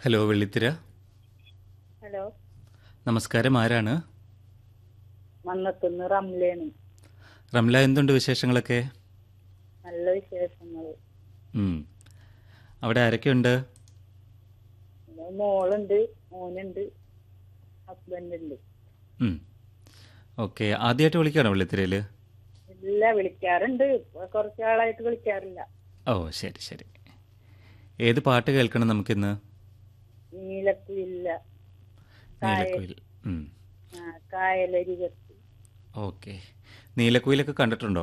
Hello വെള്ളിത്തിര hello നമസ്കാരം ആരാണ് മന്നത്തുനിന്ന് റംലയാണ് റംല എന്തുണ്ട് വിശേഷങ്ങളൊക്കെ നല്ല വിശേഷങ്ങൾ ഉം. അവിടെ ആരൊക്കെയുണ്ട് പിന്നെ മോളുണ്ട് മോനുണ്ട് ഹസ്ബൻഡ് ഉണ്ട് ഉം. ഓക്കെ ആദ്യമായിട്ട് വിളിക്കാണോ വെള്ളിത്തിരയിൽ ഇല്ല വിളിക്കാറുണ്ട് ഇപ്പൊ കുറച്ച് ആളായിട്ട് വിളിക്കാറില്ല ഓ ശരി ശരി ഏത് പാട്ട് കേൾക്കണം നമുക്കിന്ന് നീലക്കുയില്ല നീലക്കുയിൽ ഉം. ആ, കായലരികത്ത് ഓക്കെ നീലക്കുയിലൊക്കെ കണ്ടിട്ടുണ്ടോ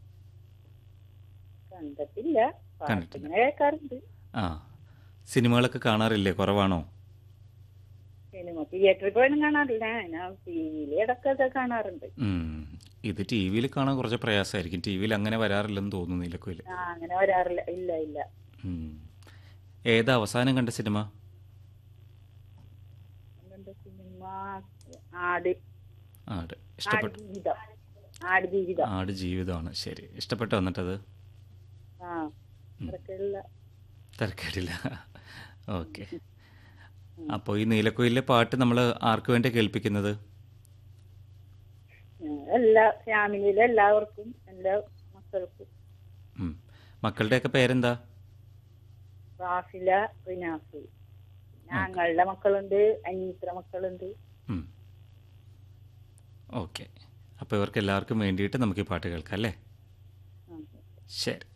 കണ്ടിട്ടില്ല കണ്ടിട്ടില്ല. പാട്ടിങ്ങനെ കേൾക്കാറുണ്ട് ആ സിനിമകളൊക്കെ കാണാറില്ലേ കുറവാണോ സിനിമ തിയേറ്ററിൽ പോയാലും കാണാറില്ല ഞാൻ ടി വിയിൽ ഇടക്കൊക്കെ കാണാറുണ്ട് ഉം. ഇത് ടി വിയിൽ കാണാൻ കുറച്ച് പ്രയാസമായിരിക്കും ടി വിയിൽ അങ്ങനെ വരാറില്ലെന്ന് തോന്നുന്നു നീലക്കുയിൽ ആ അങ്ങനെ വരാറില്ല ഇല്ല ഇല്ല ഉം. ഏതാ അവസാനം കണ്ട സിനിമ എന്തുണ്ട് സിനിമ ആട് ആട് ആട് ഇഷ്ടപ്പെട്ടു ജീവിതം ആട് ജീവിതം ആട് ജീവിതമാണ് ശരി ഇഷ്ടപ്പെട്ടോ എന്നിട്ടത് ആ അതൊക്കെയുള്ള തിരക്കേടില്ല ഓക്കെ അപ്പോൾ ഈ നീലക്കുയിലെ പാട്ട് നമ്മൾ ആർക്ക് വേണ്ടി കേൾപ്പിക്കുന്നത് എല്ലാ ഫാമിലിയിലെ എല്ലാവർക്കും എല്ലാ മക്കൾക്കും ഉം. മക്കളുടെയൊക്കെ പേരെന്താ റാഫില റിനാസ് ഞങ്ങളുടെ മക്കളുണ്ട് അനീത്ര മക്കളുണ്ട് ഉം. ഓക്കെ അപ്പോൾ ഇവർക്ക് എല്ലാവർക്കും വേണ്ടിയിട്ട് നമുക്ക് ഈ പാട്ട് കേൾക്കാം അല്ലേ ആ. ശരി